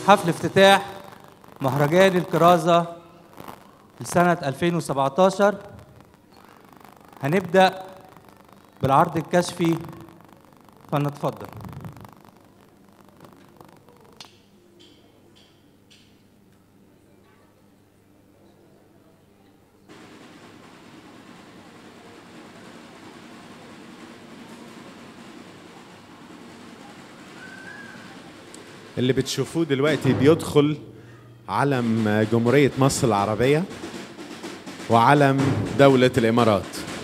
حفل افتتاح مهرجان الكرازة لسنة 2017 هنبدأ بالعرض الكشفي فلنتفضل اللي بتشوفوه دلوقتي بيدخل علم جمهورية مصر العربية وعلم دولة الإمارات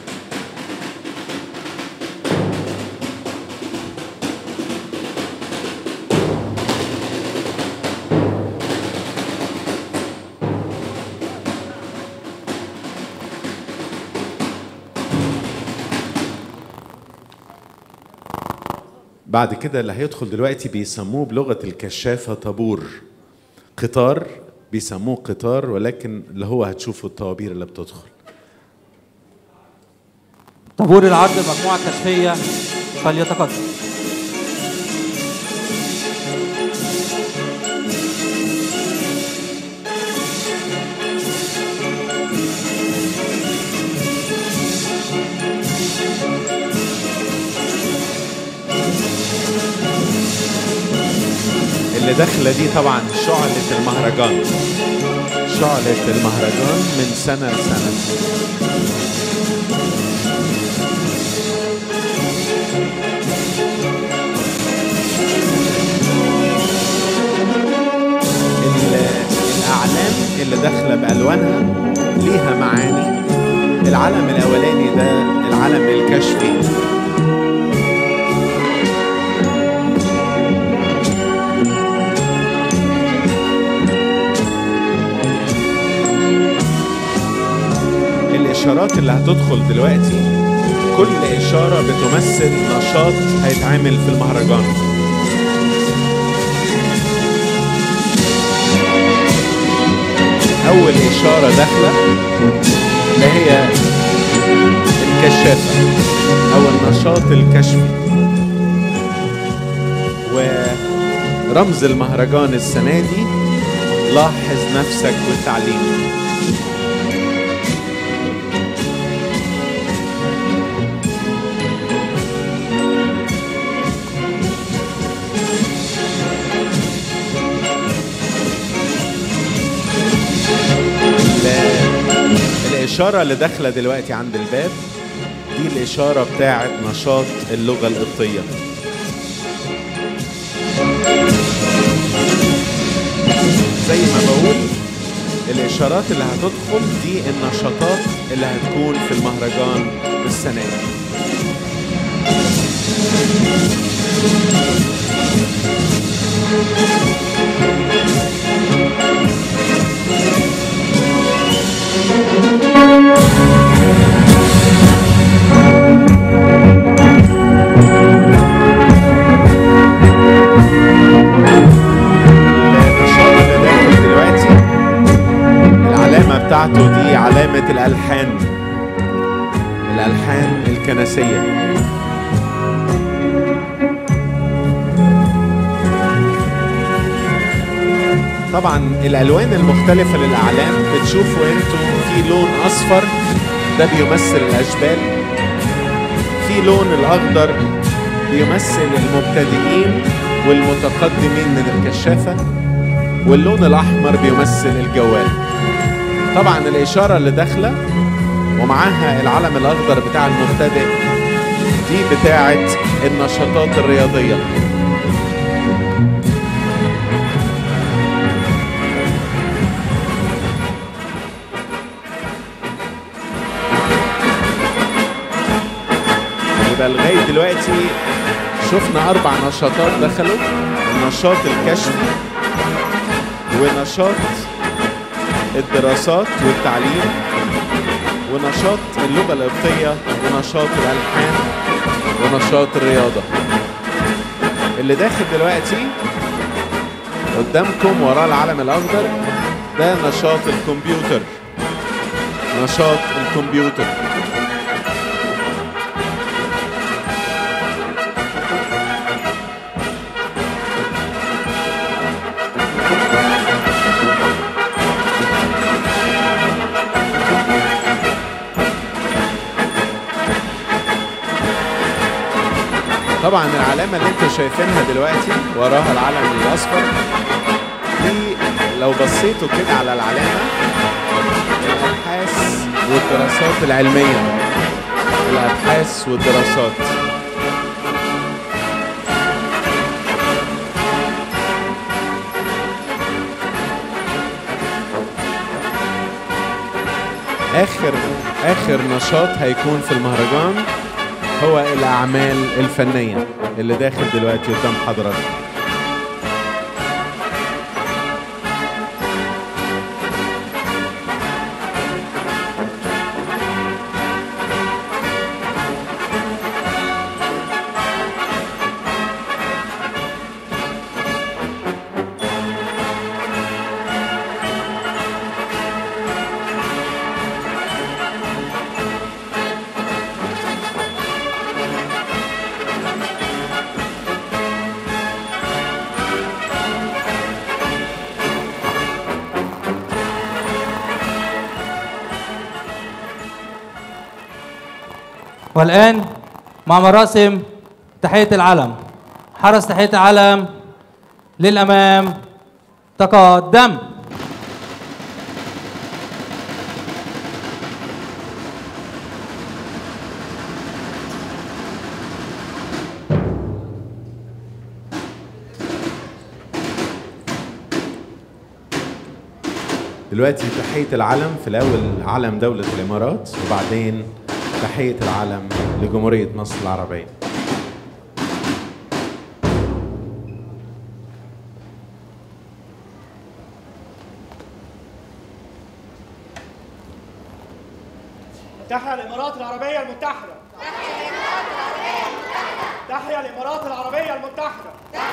بعد كده اللي هيدخل دلوقتي بيسموه بلغة الكشافة طابور قطار بيسموه قطار ولكن اللي هو هتشوفوا الطوابير اللي بتدخل طابور العرض المجموعة الكشفية فليتقدم اللي داخلة دي طبعا شعلة المهرجان شعلة المهرجان من سنة لسنة ال- الأعلام اللي داخلة بألوانها ليها معاني العلم الأولاني ده العلم الكشفي الإشارات اللي هتدخل دلوقتي كل إشارة بتمثل نشاط هيتعمل في المهرجان أول إشارة داخلة اللي هي الكشافة أو النشاط الكشفي ورمز المهرجان السنة دي لاحظ نفسك والتعليم ال- الإشارة اللي داخلة دلوقتي عند الباب دي الإشارة بتاعت نشاط اللغة القبطية زي ما بقول الإشارات اللي هتدخل دي النشاطات اللي هتكون في المهرجان السنة دي النشاط اللي داخل دلوقتي العلامة بتاعته دي علامة الألحان الألحان الكنسية طبعا الألوان المختلفة للأعلام بتشوفوا انتوا في لون أصفر ده بيمثل الأشبال في لون الأخضر بيمثل المبتدئين والمتقدمين من الكشافة واللون الأحمر بيمثل الجوال طبعا الإشارة اللي داخلة ومعاها العلم الأخضر بتاع المبتدئ دي بتاعة النشاطات الرياضية يبقى لغاية دلوقتي شفنا أربع نشاطات دخلوا النشاط الكشفي ونشاط الدراسات والتعليم ونشاط اللغة القبطية ونشاط الألحان ونشاط الرياضة اللي داخل دلوقتي قدامكم وراه العلم الأخضر ده نشاط الكمبيوتر نشاط الكمبيوتر طبعا العلامة اللي انتوا شايفينها دلوقتي وراها العلم الأصفر دي لو بصيتوا كده على العلامة الأبحاث والدراسات العلمية الأبحاث والدراسات آخر آخر نشاط هيكون في المهرجان هو الأعمال الفنية اللي داخل دلوقتي قدام حضراتكم والآن مع مراسم تحية العلم حرس تحية العلم للأمام تقدم دلوقتي تحية العلم في الأول علم دولة الإمارات وبعدين تحية العلم لجمهورية مصر العربية تحيا الامارات العربيه المتحده تحيا الامارات العربيه المتحده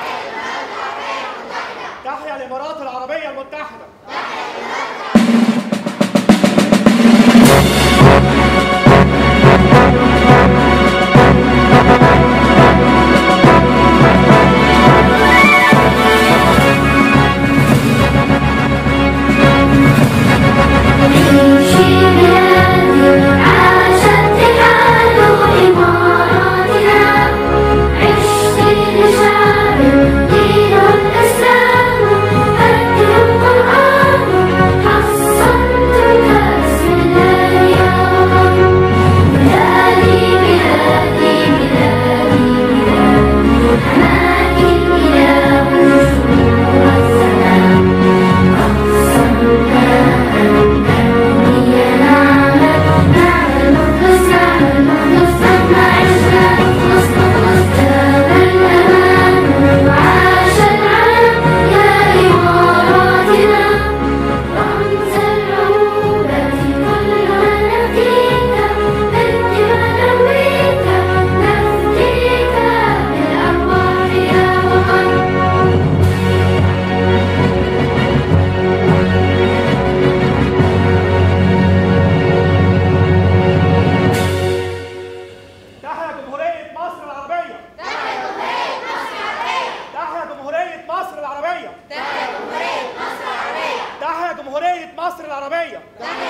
تحيا الامارات العربيه المتحده عيشي بلادي عاشت رحال إماراتنا عشت لشعب دين الإسلام أكرم قرآن حصنت كأس الأيام بلادي بلادي بلادي بلادي أماكن إله الشهور السلام أقسمتها هي نعمة نعمة مخلص نعمة مخلص لما عشنا وسط وسطنا الأمان وعاش العالم يا إماراتنا رمز العروبة كلها نفديك بدي ونويك نفديك بالأرواح يا وطن تحيا جمهوريه مصر العربيه تحيا جمهوريه مصر العربيه تحيا جمهوريه مصر العربيه تحيا جمهوريه مصر العربيه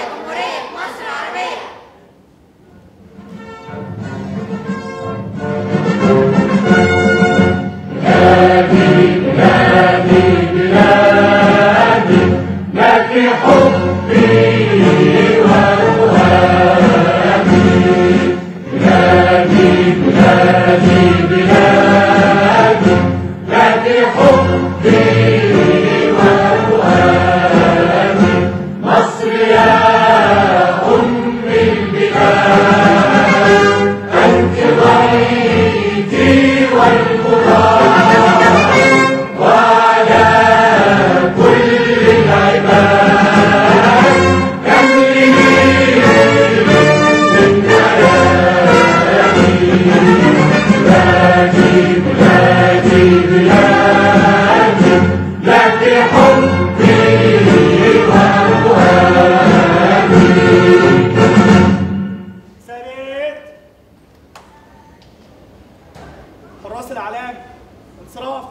ثابت حراس الاعلام انصراف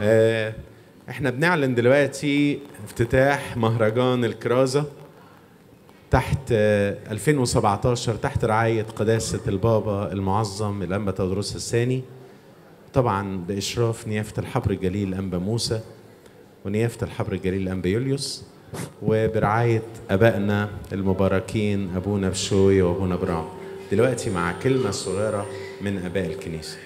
آه، احنا بنعلن دلوقتي افتتاح مهرجان الكرازة تحت آه، 2017 تحت رعاية قداسة البابا المعظم الأنبا تودروس الثاني طبعا بإشراف نيافة الحبر الجليل أنبا موسى ونيافة الحبر الجليل أنبا يوليوس وبرعاية أبائنا المباركين أبونا بشوي وأبونا برام دلوقتي مع كلمة صغيرة من أباء الكنيسة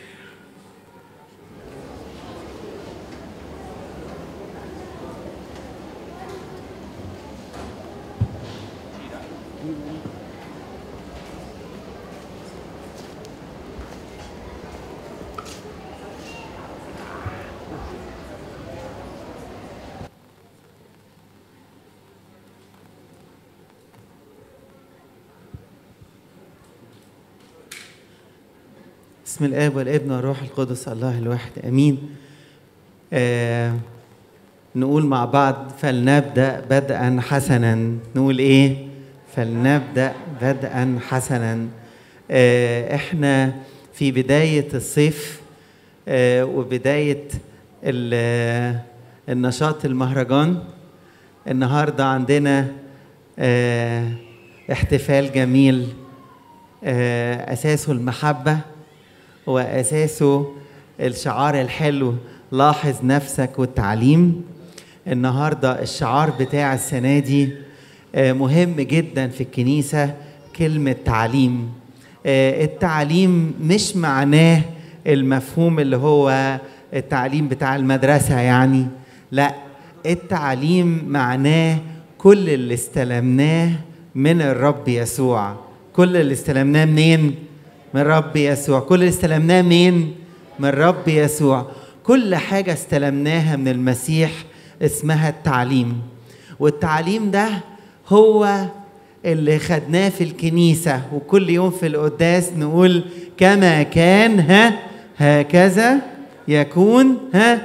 بسم الاب والابن والروح القدس الله الواحد امين آه نقول مع بعض فلنبدا بدءا حسنا نقول ايه فلنبدا بدءا حسنا آه احنا في بدايه الصيف آه وبدايه ال- النشاط المهرجان النهارده عندنا آه احتفال جميل آه اساسه المحبه واساسه الشعار الحلو لاحظ نفسك والتعليم النهارده الشعار بتاع السنه دي آه، مهم جدا في الكنيسه كلمه تعليم آه، التعليم مش معناه المفهوم اللي هو التعليم بتاع المدرسه يعني لا التعليم معناه كل اللي استلمناه من الرب يسوع كل اللي استلمناه منين من رب يسوع كل اللي استلمناه منين من رب يسوع كل حاجة استلمناها من المسيح اسمها التعليم والتعليم ده هو اللي خدناه في الكنيسة وكل يوم في القداس نقول كما كان ها هكذا يكون ها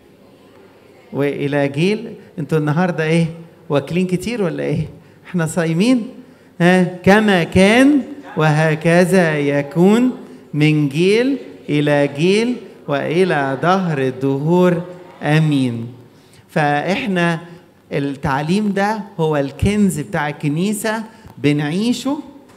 والى جيل انتوا النهارده ايه واكلين كتير ولا ايه احنا صايمين ها كما كان وهكذا يكون من جيل الى جيل والى دهر الدهور امين فاحنا التعليم ده هو الكنز بتاع الكنيسه بنعيشه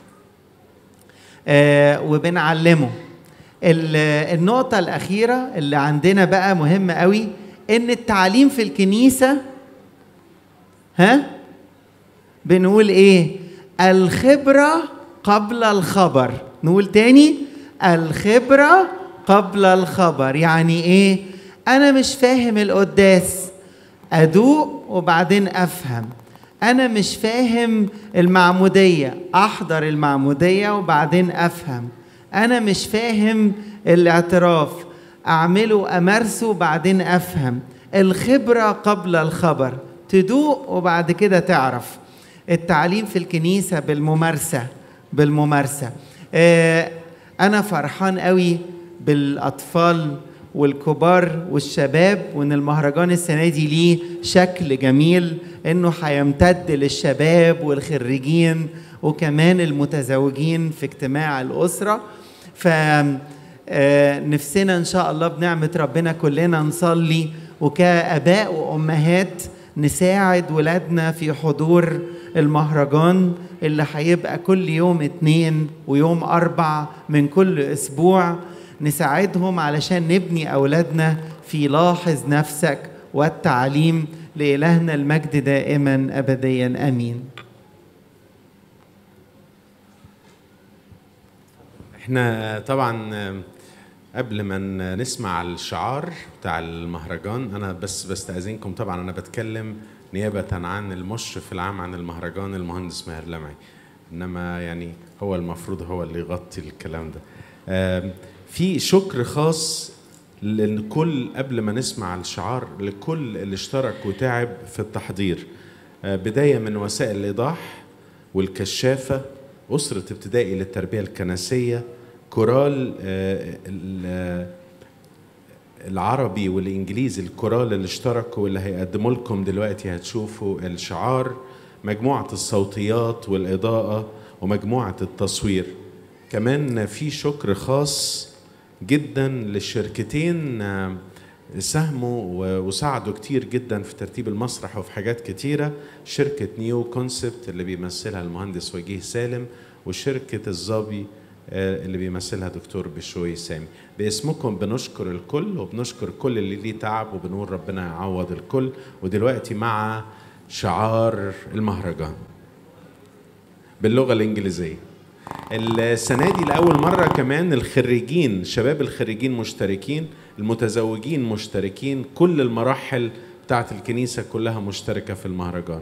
آه وبنعلمه ال- النقطة الأخيرة اللي عندنا بقى مهمة قوي إن التعليم في الكنيسة ها بنقول إيه الخبرة قبل الخبر نقول تاني الخبرة قبل الخبر يعني إيه أنا مش فاهم القداس أدوق وبعدين أفهم أنا مش فاهم المعمودية أحضر المعمودية وبعدين أفهم أنا مش فاهم الاعتراف أعمله أمارسه وبعدين أفهم الخبرة قبل الخبر تدوق وبعد كده تعرف التعليم في الكنيسة بالممارسة بالممارسة آه، أنا فرحان قوي بالأطفال والكبار والشباب وان المهرجان السنه دي ليه شكل جميل انه هيمتد للشباب والخريجين وكمان المتزوجين في اجتماع الاسره ف آه، نفسنا ان شاء الله بنعمه ربنا كلنا نصلي وكاباء وامهات نساعد ولادنا في حضور المهرجان اللي هيبقى كل يوم اتنين ويوم اربع من كل اسبوع نساعدهم علشان نبني اولادنا في لاحظ نفسك والتعليم لالهنا المجد دائما ابديا امين احنا طبعا آم، قبل ما ن- نسمع الشعار بتاع المهرجان انا بس بستاذنكم طبعا انا بتكلم نيابه عن المشرف العام عن المهرجان المهندس ماهر لمعي انما يعني هو المفروض هو اللي يغطي الكلام ده آم، في شكر خاص لكل قبل ما نسمع الشعار لكل اللي اشترك وتعب في التحضير آه، بدايه من وسائل الايضاح والكشافه اسره ابتدائي للتربيه الكنسيه كورال آه، ال- آه، العربي والانجليزي الكورال اللي اشتركوا واللي هيقدموا لكم دلوقتي هتشوفوا الشعار مجموعه الصوتيات والاضاءه ومجموعه التصوير كمان في شكر خاص جدا للشركتين آه، ساهموا و- وساعدوا كتير جدا في ترتيب المسرح وفي حاجات كتيرة شركة نيو كونسبت اللي بيمثلها المهندس وجيه سالم وشركة الظبي آه، اللي بيمثلها دكتور بشوي سامي باسمكم بنشكر الكل وبنشكر كل اللي ليه تعب وبنقول ربنا يعوض الكل ودلوقتي مع شعار المهرجان باللغة الإنجليزية السنة دي لأول مرة كمان الخريجين شباب الخريجين مشتركين المتزوجين مشتركين كل المراحل بتاعت الكنيسة كلها مشتركة في المهرجان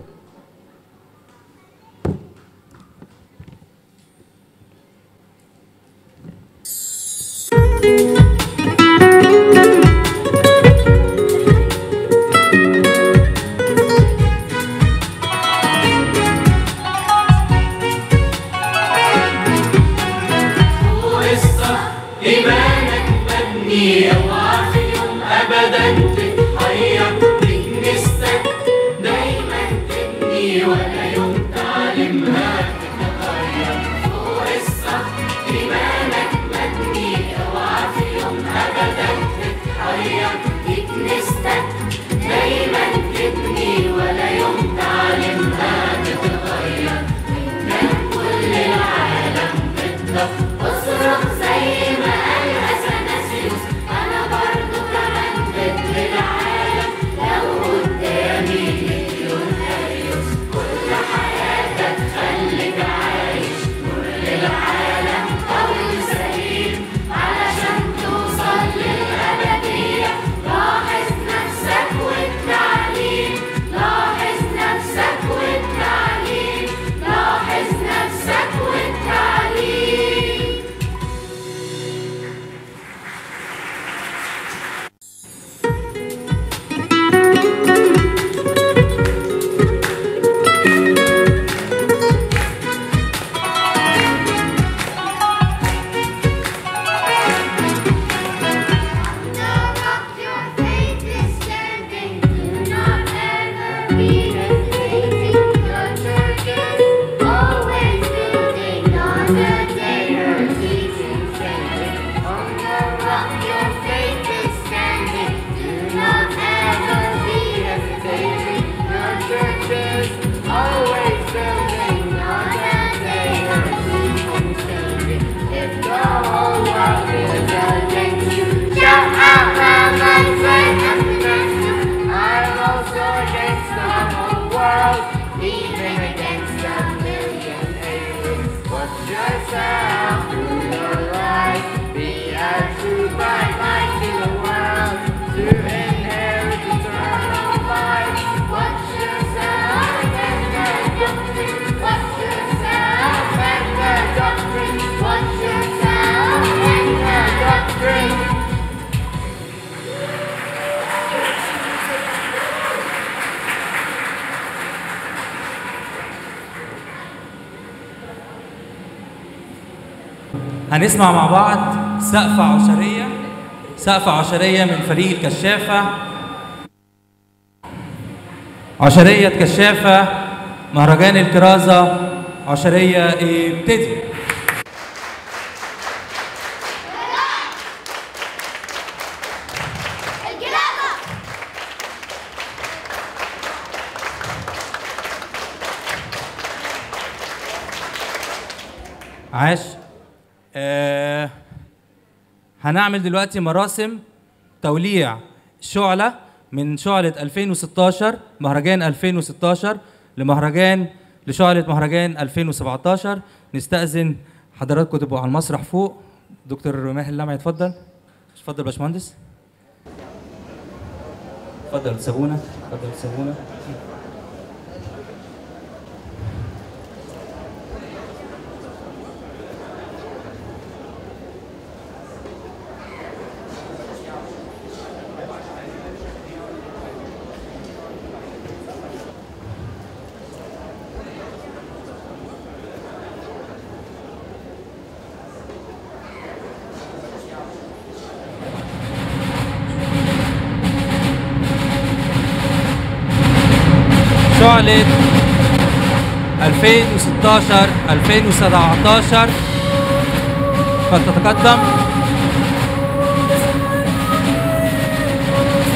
وقصة إيمانك مبني اوعى في يوم أبدا تتحير بكنيستك دايما تبني ولا يوم تعلمها تتغير وقصة إيمانك مبني اوعى في يوم أبدا تتحير بكنيستك دايما تبني ولا يوم تعلمها تتغير من كل العالم ضدك اصرخ زي ما قال اثناسيوس انا برضو كمان ضد العالم لو قدامي مليون هيوس كل حياتك خليك عايش نور للعالم قوي وسليم علشان توصل للأبدية لاحظ نفسك والتعليم لاحظ نفسك والتعليم لاحظ نفسك والتعليم Now rock your faith is standing. Do not ever be hesitating. Your church is always building on the day her teaching changing. On the rock your faith is standing. Do not ever be hesitating. Your church is always building on the day her teaching changing. If the whole world is against you, shout out loud like friend I'm also against the whole world, even against a million aliens. Watch yourself through your eyes, be a true bright light to the world, to inherit eternal life. Watch yourself and the doctrine, watch yourself and the doctrine, watch yourself and the doctrine. هنسمع مع بعض سقفة عشرية سقفة عشرية من فريق الكشافة عشرية كشافة مهرجان الكرازة عشرية ابتدي الجلابة عاش آه هنعمل دلوقتي مراسم توليع شعلة من شعلة 2016 مهرجان 2016 لمهرجان لشعلة مهرجان 2017 نستأذن حضراتكم تبقوا على المسرح فوق دكتور ماهر اللمعي اتفضل اتفضل يا باشمهندس اتفضل سابونا اتفضل سابونا شعلة 2016 2017 فتتقدم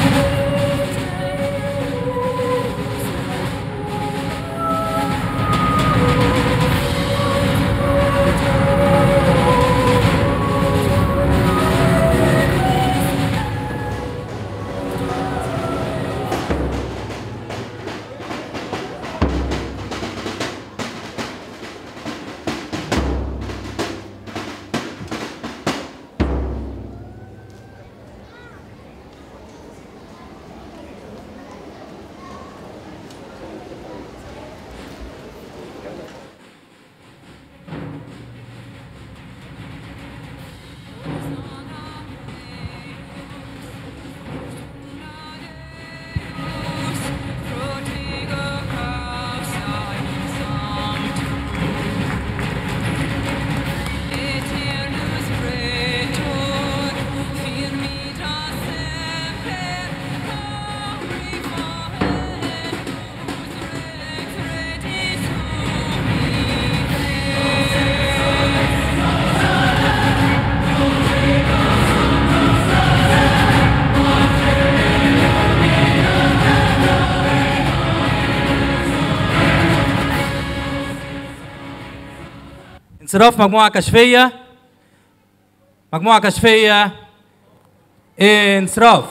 انصراف مجموعة كشفية مجموعة كشفية انصراف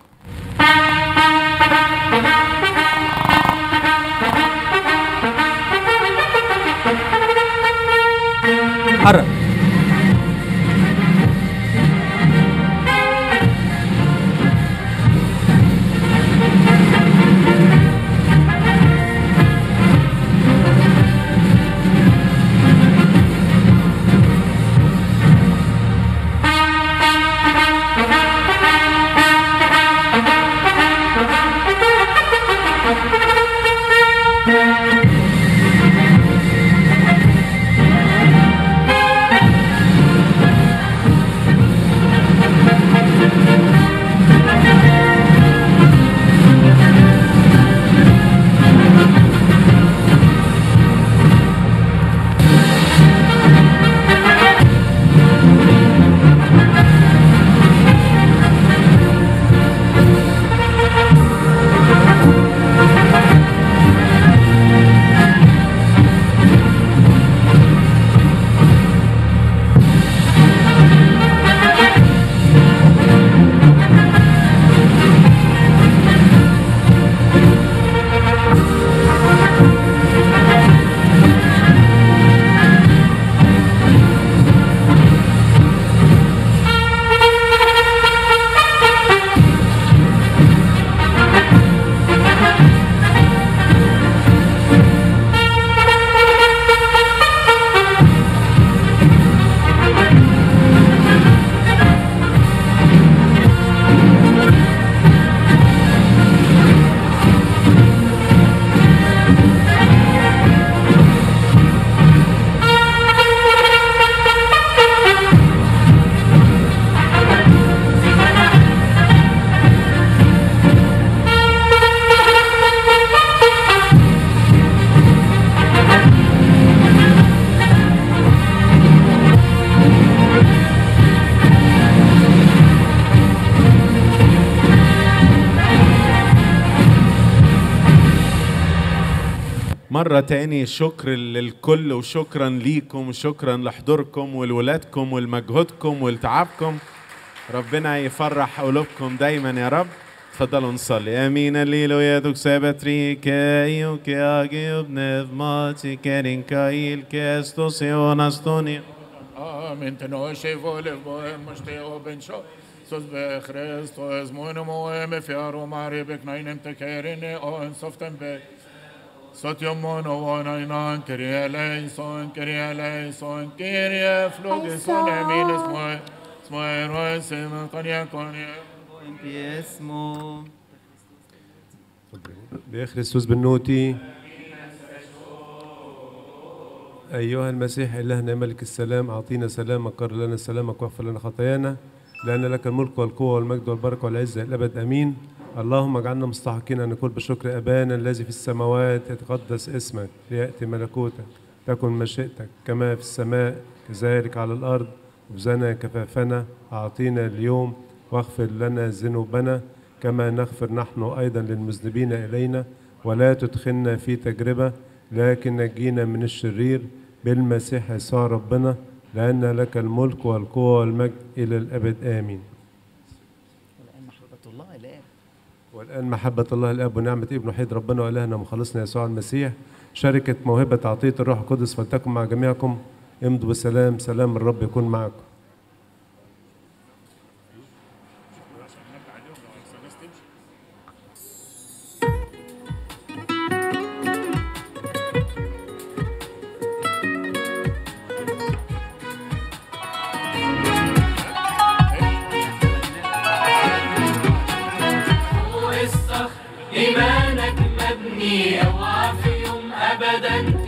حرك مرة تاني شكر للكل وشكرا ليكم وشكرا لحضوركم ولولادكم ولمجهودكم ولتعبكم ربنا يفرح قلوبكم دايما يا رب تفضلوا نصلي امين الليل يدك سبتري كي وكي اجي بنظماتي كارين كايل كاستوس يونستوني Amen. Te noi și vole voie măște o benșo. Sus be Hristos, mână moe me fiaro mare bec nainem te kerene o en soften be. Sotio mono wana inan kerie eleison, kerie eleison, kerie fluge sone minus moe. Smoe roe sen konia konia. باسمه بخريستوس بالنوتي أيها المسيح إلهنا ملك السلام أعطينا سلامك قر لنا سلامك واغفر لنا خطايانا لأن لك الملك والقوة والمجد والبركة والعزة إلى الأبد أمين اللهم اجعلنا مستحقين أن نقول بشكر أبانا الذي في السماوات يتقدس اسمك ليأتي ملكوتك تكن مشيئتك كما في السماء كذلك على الأرض وبزنا كفافنا أعطينا اليوم واغفر لنا ذنوبنا كما نغفر نحن أيضا للمذنبين إلينا ولا تدخلنا في تجربة لكن نجينا من الشرير بالمسيح يسوع ربنا لأن لك الملك والقوة والمجد إلى الأبد آمين والآن محبة الله الآن والآن محبة الله الآب ونعمة ابن وحيد ربنا وإلهنا مخلصنا يسوع المسيح شركة موهبة عطية الروح القدس فلتكن مع جميعكم امضوا بسلام سلام الرب يكون معكم والصخر إيمانك مبني اوعى في يوم أبدا